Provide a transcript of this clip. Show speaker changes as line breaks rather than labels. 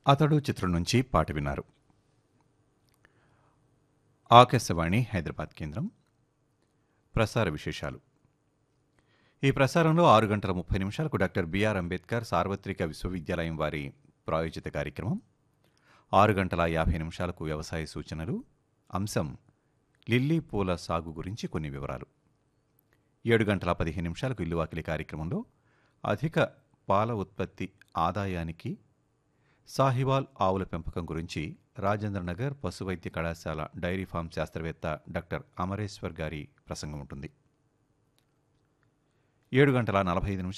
అతడు చిత్రం నుంచి పాట విన్నారు ఆకాశవాణి హైదరాబాద్ కేంద్రం ప్రసార విశేషాలు ఈ ప్రసారంలో ఆరు గంటల ముప్పై నిమిషాలకు డాక్టర్ బిఆర్ అంబేద్కర్ సార్వత్రిక విశ్వవిద్యాలయం వారి ప్రాయోజిత కార్యక్రమం ఆరు గంటల యాభై నిమిషాలకు వ్యవసాయ సూచనలు అంశం లిల్లీ పూల సాగు గురించి కొన్ని వివరాలు ఏడు గంటల పదిహేను నిమిషాలకు ఇల్లువాకిలి కార్యక్రమంలో అధిక పాల ఉత్పత్తి ఆదాయానికి సాహివాల్ ఆవుల పెంపకం గురించి రాజేంద్రనగర్ పశు వైద్య కళాశాల డైరీ ఫామ్ శాస్త్రవేత్త డాక్టర్ అమరేశ్వర్ గారి ప్రసంగం ఉంటుంది ఏడు గంటల నలభై ఐదు నిమిషాలు